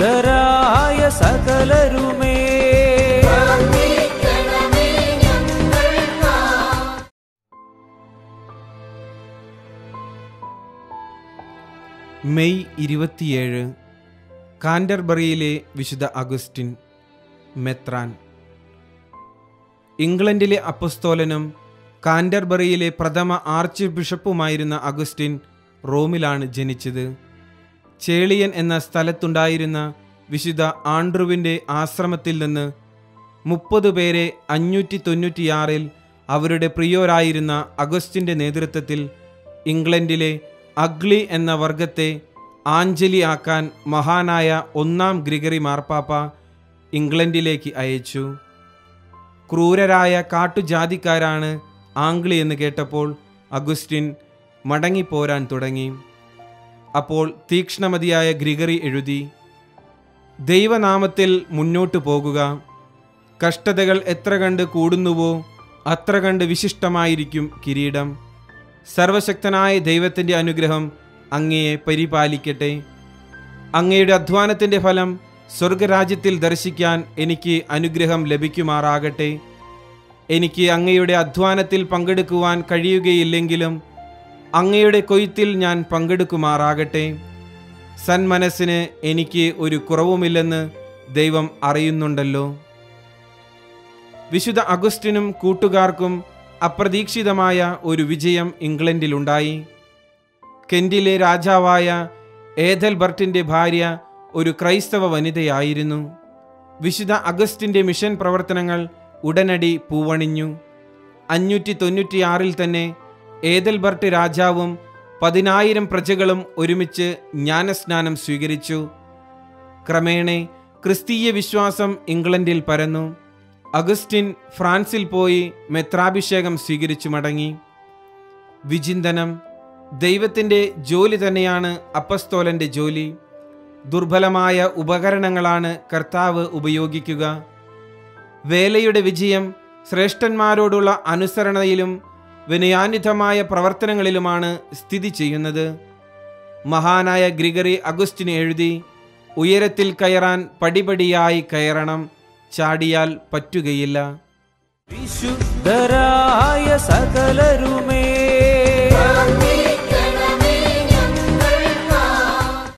വിശുദ്ധരായ സകലരുമേ May ഇരുപത്തിയേഴ് കാൻഡർബറിയിലെ വിശുദ്ധ Augustine മെത്രാൻ ഇംഗ്ലണ്ടിലെ അപ്പസ്തോലനും കാൻഡർബറിയിലെ പ്രഥമ ആർച്ച് ബിഷപ്പുമായിരുന്ന അഗസ്റ്റിൻ റോമിലാണ് ജനിച്ചത് ചേളിയൻ എന്ന സ്ഥലത്തുണ്ടായിരുന്ന വിശുദ്ധ ആൻഡ്രുവിൻ്റെ ആശ്രമത്തിൽ നിന്ന് മുപ്പത് പേരെ അഞ്ഞൂറ്റി തൊണ്ണൂറ്റിയാറിൽ അവരുടെ പ്രിയോരായിരുന്ന അഗസ്റ്റിൻ്റെ നേതൃത്വത്തിൽ ഇംഗ്ലണ്ടിലെ അഗ്ലി എന്ന വർഗത്തെ ആഞ്ചലി ആക്കാൻ മഹാനായ ഒന്നാം ഗ്രിഗറി മാർപ്പാപ്പ ഇംഗ്ലണ്ടിലേക്ക് അയച്ചു ക്രൂരരായ കാട്ടുജാതിക്കാരാണ് ആംഗ്ലി എന്ന് കേട്ടപ്പോൾ അഗുസ്റ്റിൻ മടങ്ങിപ്പോരാൻ തുടങ്ങി അപ്പോൾ തീക്ഷ്ണമതിയായ ഗ്രിഗറി എഴുതി ദൈവനാമത്തിൽ മുന്നോട്ടു പോകുക കഷ്ടതകൾ എത്ര കണ്ട് കൂടുന്നുവോ അത്ര കണ്ട് വിശിഷ്ടമായിരിക്കും കിരീടം സർവശക്തനായ ദൈവത്തിൻ്റെ അനുഗ്രഹം അങ്ങയെ പരിപാലിക്കട്ടെ അങ്ങയുടെ അധ്വാനത്തിൻ്റെ ഫലം സ്വർഗരാജ്യത്തിൽ ദർശിക്കാൻ എനിക്ക് അനുഗ്രഹം ലഭിക്കുമാറാകട്ടെ എനിക്ക് അങ്ങയുടെ അധ്വാനത്തിൽ പങ്കെടുക്കുവാൻ കഴിയുകയില്ലെങ്കിലും അങ്ങയുടെ കൊയ്ത്തിൽ ഞാൻ പങ്കെടുക്കുമാറാകട്ടെ സന്മനസ്സിന് എനിക്ക് ഒരു കുറവുമില്ലെന്ന് ദൈവം അറിയുന്നുണ്ടല്ലോ വിശുദ്ധ അഗസ്റ്റിനും കൂട്ടുകാർക്കും അപ്രതീക്ഷിതമായ ഒരു വിജയം ഇംഗ്ലണ്ടിലുണ്ടായി കെൻഡിലെ രാജാവായ ഏഥൽബർട്ടിൻ്റെ ഭാര്യ ഒരു ക്രൈസ്തവ വനിതയായിരുന്നു വിശുദ്ധ അഗസ്റ്റിൻ്റെ മിഷൻ പ്രവർത്തനങ്ങൾ ഉടനടി പൂവണിഞ്ഞു അഞ്ഞൂറ്റി തൊണ്ണൂറ്റിയാറിൽ തന്നെ ഏതൽബർട്ട് രാജാവും പതിനായിരം പ്രജകളും ഒരുമിച്ച് ജ്ഞാനസ്നാനം സ്വീകരിച്ചു ക്രമേണ ക്രിസ്തീയ വിശ്വാസം ഇംഗ്ലണ്ടിൽ പരന്നു അഗസ്റ്റിൻ ഫ്രാൻസിൽ പോയി മെത്രാഭിഷേകം സ്വീകരിച്ചു മടങ്ങി വിചിന്തനം ദൈവത്തിൻ്റെ ജോലി തന്നെയാണ് അപ്പസ്തോലൻ്റെ ജോലി ദുർബലമായ ഉപകരണങ്ങളാണ് കർത്താവ് ഉപയോഗിക്കുക വേലയുടെ വിജയം ശ്രേഷ്ഠന്മാരോടുള്ള അനുസരണയിലും വിനയാന്വിതമായ പ്രവർത്തനങ്ങളിലുമാണ് സ്ഥിതി ചെയ്യുന്നത് മഹാനായ ഗ്രിഗറി അഗസ്റ്റിന് എഴുതി ഉയരത്തിൽ കയറാൻ പടിപടിയായി കയറണം ചാടിയാൽ പറ്റുകയില്ല വിശുദ്ധരായ സകലരുമേ